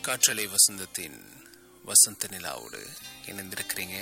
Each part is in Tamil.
காற்றலை வசந்தத்தின் வசந்த நிலாவோடு இணைந்திருக்கிறீங்க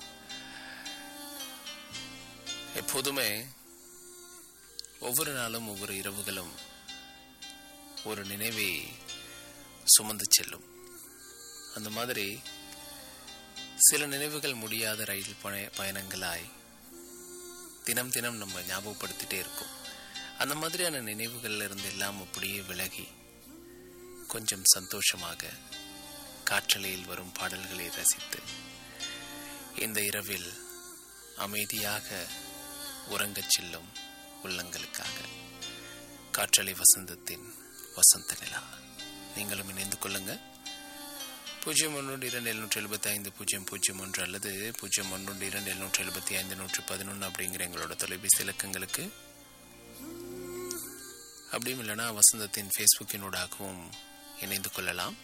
எப்போதுமே ஒவ்வொரு நாளும் ஒவ்வொரு இரவுகளும் ஒரு நினைவை சுமந்து செல்லும் அந்த மாதிரி சில நினைவுகள் முடியாத ரயில் பய பயணங்களாய் தினம் தினம் நம்ம ஞாபகப்படுத்திட்டே இருக்கோம் அந்த மாதிரியான நினைவுகள்ல இருந்து எல்லாம் அப்படியே விலகி கொஞ்சம் சந்தோஷமாக காற்றலையில் வரும் பாடல்களை ரசித்து இந்த இரவில் அமைதியாக உறங்கச் செல்லும் உள்ளங்களுக்காக காற்றலை வசந்தத்தின் வசந்த நிலா நீங்களும் இணைந்து கொள்ளுங்க பூஜ்ஜியம் ஒன்று இரண்டு எழுநூற்றி எழுபத்தி ஐந்து பூஜ்ஜியம் பூஜ்ஜியம் ஒன்று அல்லது பூஜ்ஜியம் ஒன்று இரண்டு எழுநூற்றி எழுபத்தி ஐந்து நூற்றி பதினொன்று அப்படிங்கிற எங்களோட தொலைபேசி இலக்கங்களுக்கு அப்படியும் இல்லைனா வசந்தத்தின் ஃபேஸ்புக்கினூடாகவும் இணைந்து கொள்ளலாம்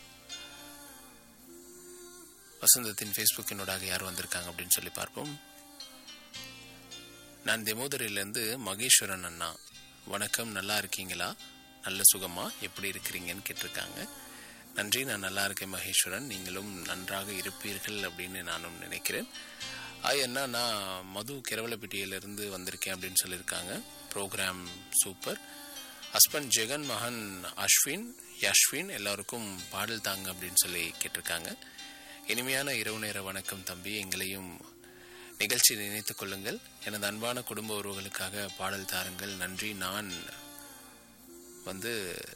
வசந்தத்தின் ஃபேஸ்புக்கினூடாக யார் வந்திருக்காங்க அப்படின்னு சொல்லி பார்ப்போம் நான் தெமோதரிலிருந்து மகேஸ்வரன் அண்ணா வணக்கம் நல்லா இருக்கீங்களா நல்ல சுகமா எப்படி இருக்கிறீங்கன்னு கேட்டிருக்காங்க நன்றி நான் நல்லா இருக்கேன் மகேஸ்வரன் நீங்களும் நன்றாக இருப்பீர்கள் அப்படின்னு நானும் நினைக்கிறேன் ஆய் அண்ணா நான் மது கிரவலப்பட்டியிலிருந்து வந்திருக்கேன் அப்படின்னு சொல்லியிருக்காங்க ப்ரோக்ராம் சூப்பர் ஹஸ்பண்ட் ஜெகன் மகன் அஸ்வின் யஷ்வின் எல்லாருக்கும் பாடல் தாங்க அப்படின்னு சொல்லி கேட்டிருக்காங்க இனிமையான இரவு நேர வணக்கம் தம்பி எங்களையும் நிகழ்ச்சி நினைத்துக் கொள்ளுங்கள் எனது அன்பான குடும்ப உறவுகளுக்காக பாடல் தாருங்கள் நன்றி நான் வந்து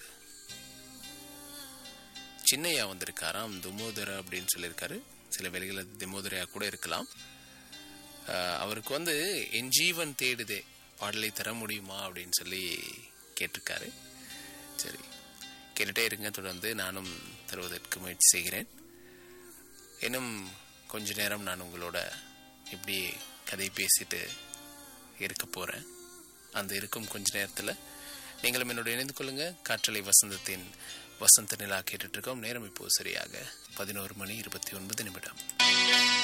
சின்னையா வந்திருக்காராம் துமோதர அப்படின்னு சொல்லியிருக்காரு சில வேலைகள் திமோதரையா கூட இருக்கலாம் ஆஹ் அவருக்கு வந்து என் ஜீவன் தேடுதே பாடலை தர முடியுமா அப்படின்னு சொல்லி கேட்டிருக்காரு சரி கேட்டுட்டே இருங்க தொடர்ந்து நானும் தருவதற்கு முயற்சி செய்கிறேன் இன்னும் கொஞ்ச நேரம் நான் உங்களோட இப்படி கதை பேசிட்டு இருக்க போகிறேன் அந்த இருக்கும் கொஞ்ச நேரத்தில் நீங்களும் என்னோட இணைந்து கொள்ளுங்க காற்றலை வசந்தத்தின் வசந்த நிலா கேட்டுட்டு இருக்கோம் நேரம் இப்போ சரியாக பதினோரு மணி இருபத்தி ஒன்பது நிமிடம்